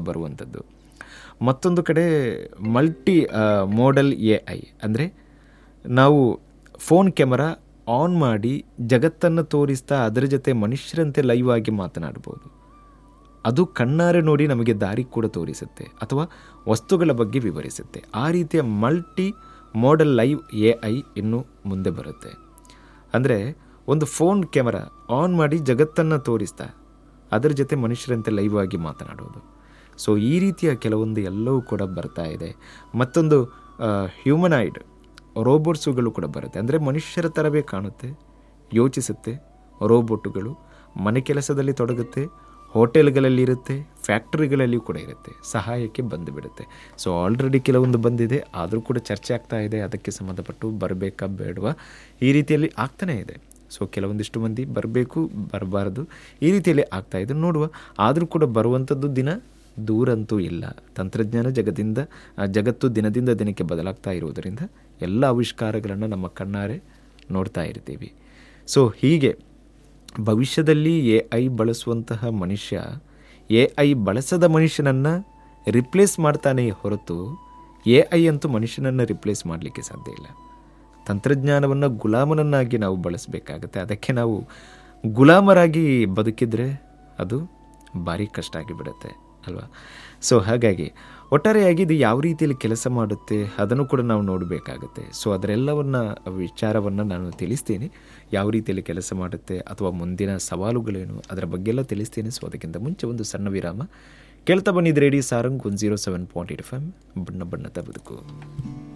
ಬರುವಂಥದ್ದು ಮತ್ತೊಂದು ಕಡೆ ಮಲ್ಟಿ ಮೋಡಲ್ ಎ ಐ ಅಂದರೆ ನಾವು ಫೋನ್ ಕ್ಯಾಮರಾ ಆನ್ ಮಾಡಿ ಜಗತ್ತನ್ನು ತೋರಿಸ್ತಾ ಅದರ ಜೊತೆ ಮನುಷ್ಯರಂತೆ ಲೈವ್ ಆಗಿ ಮಾತನಾಡ್ಬೋದು ಅದು ಕಣ್ಣಾರೆ ನೋಡಿ ನಮಗೆ ದಾರಿ ಕೂಡ ತೋರಿಸುತ್ತೆ ಅಥವಾ ವಸ್ತುಗಳ ಬಗ್ಗೆ ವಿವರಿಸುತ್ತೆ ಆ ರೀತಿಯ multi modal live A I ಇನ್ನು ಮುಂದೆ ಬರುತ್ತೆ ಅಂದರೆ ಒಂದು ಫೋನ್ ಕ್ಯಾಮರಾ ಆನ್ ಮಾಡಿ ಜಗತ್ತನ್ನು ತೋರಿಸ್ತಾ ಅದರ ಜೊತೆ ಮನುಷ್ಯರಂತೆ ಲೈವ್ ಆಗಿ ಮಾತನಾಡೋದು ಸೊ ಈ ರೀತಿಯ ಕೆಲವೊಂದು ಎಲ್ಲವೂ ಕೂಡ ಬರ್ತಾ ಇದೆ ಮತ್ತೊಂದು ಹ್ಯೂಮನಾಯ್ಡ್ ರೋಬೋಟ್ಸುಗಳು ಕೂಡ ಬರುತ್ತೆ ಅಂದರೆ ಮನುಷ್ಯರ ಥರವೇ ಕಾಣುತ್ತೆ ಯೋಚಿಸುತ್ತೆ ರೋಬೋಟುಗಳು ಮನೆ ಕೆಲಸದಲ್ಲಿ ತೊಡಗುತ್ತೆ ಹೋಟೆಲ್ಗಳಲ್ಲಿ ಇರುತ್ತೆ ಫ್ಯಾಕ್ಟ್ರಿಗಳಲ್ಲಿಯೂ ಕೂಡ ಇರುತ್ತೆ ಸಹಾಯಕ್ಕೆ ಬಂದು ಬಿಡುತ್ತೆ ಸೊ ಆಲ್ರೆಡಿ ಕೆಲವೊಂದು ಬಂದಿದೆ ಆದರೂ ಕೂಡ ಚರ್ಚೆ ಆಗ್ತಾ ಇದೆ ಅದಕ್ಕೆ ಸಂಬಂಧಪಟ್ಟು ಬರಬೇಕಾ ಬೇಡವಾ ಈ ರೀತಿಯಲ್ಲಿ ಆಗ್ತಾನೇ ಇದೆ ಸೊ ಕೆಲವೊಂದಿಷ್ಟು ಮಂದಿ ಬರಬೇಕು ಬರಬಾರ್ದು ಈ ರೀತಿಯಲ್ಲಿ ಆಗ್ತಾ ಇದೆ ನೋಡುವ ಆದರೂ ಕೂಡ ಬರುವಂಥದ್ದು ದಿನ ದೂರಂತೂ ಇಲ್ಲ ತಂತ್ರಜ್ಞಾನ ಜಗದಿಂದ ಆ ಜಗತ್ತು ದಿನದಿಂದ ದಿನಕ್ಕೆ ಬದಲಾಗ್ತಾ ಇರುವುದರಿಂದ ಎಲ್ಲ ಆವಿಷ್ಕಾರಗಳನ್ನು ನಮ್ಮ ಕಣ್ಣಾರೆ ನೋಡ್ತಾ ಇರ್ತೀವಿ ಸೊ ಹೀಗೆ ಭವಿಷ್ಯದಲ್ಲಿ ಎ ಐ ಬಳಸುವಂತಹ ಮನುಷ್ಯ ಎ ಐ ಬಳಸದ ಮನುಷ್ಯನನ್ನು ರಿಪ್ಲೇಸ್ ಮಾಡ್ತಾನೆ ಹೊರತು ಎ ಐ ಅಂತೂ ಮನುಷ್ಯನನ್ನು ರಿಪ್ಲೇಸ್ ಮಾಡಲಿಕ್ಕೆ ಸಾಧ್ಯ ಇಲ್ಲ ತಂತ್ರಜ್ಞಾನವನ್ನು ಗುಲಾಮನನ್ನಾಗಿ ನಾವು ಬಳಸಬೇಕಾಗತ್ತೆ ಅದಕ್ಕೆ ನಾವು ಗುಲಾಮರಾಗಿ ಬದುಕಿದರೆ ಅದು ಭಾರಿ ಕಷ್ಟ ಆಗಿಬಿಡುತ್ತೆ ಅಲ್ವಾ ಸೊ ಹಾಗಾಗಿ ಒಟ್ಟಾರೆಯಾಗಿ ಇದು ಯಾವ ರೀತಿಯಲ್ಲಿ ಕೆಲಸ ಮಾಡುತ್ತೆ ಅದನ್ನು ಕೂಡ ನಾವು ನೋಡಬೇಕಾಗುತ್ತೆ ಸೊ ಅದರೆಲ್ಲವನ್ನ ವಿಚಾರವನ್ನು ನಾನು ತಿಳಿಸ್ತೀನಿ ಯಾವ ರೀತಿಯಲ್ಲಿ ಕೆಲಸ ಮಾಡುತ್ತೆ ಅಥವಾ ಮುಂದಿನ ಸವಾಲುಗಳೇನು ಅದರ ಬಗ್ಗೆ ಎಲ್ಲ ತಿಳಿಸ್ತೀನಿ ಸೊ ಅದಕ್ಕಿಂತ ಮುಂಚೆ ಒಂದು ಸಣ್ಣ ವಿರಾಮ ಕೇಳ್ತಾ ಬಂದಿದ್ದು ರೇಡಿ ಸಾರಂಗ್ ಒಂದು zero seven point eight F M ಬಣ್ಣ ಬಣ್ಣದ ಬದುಕು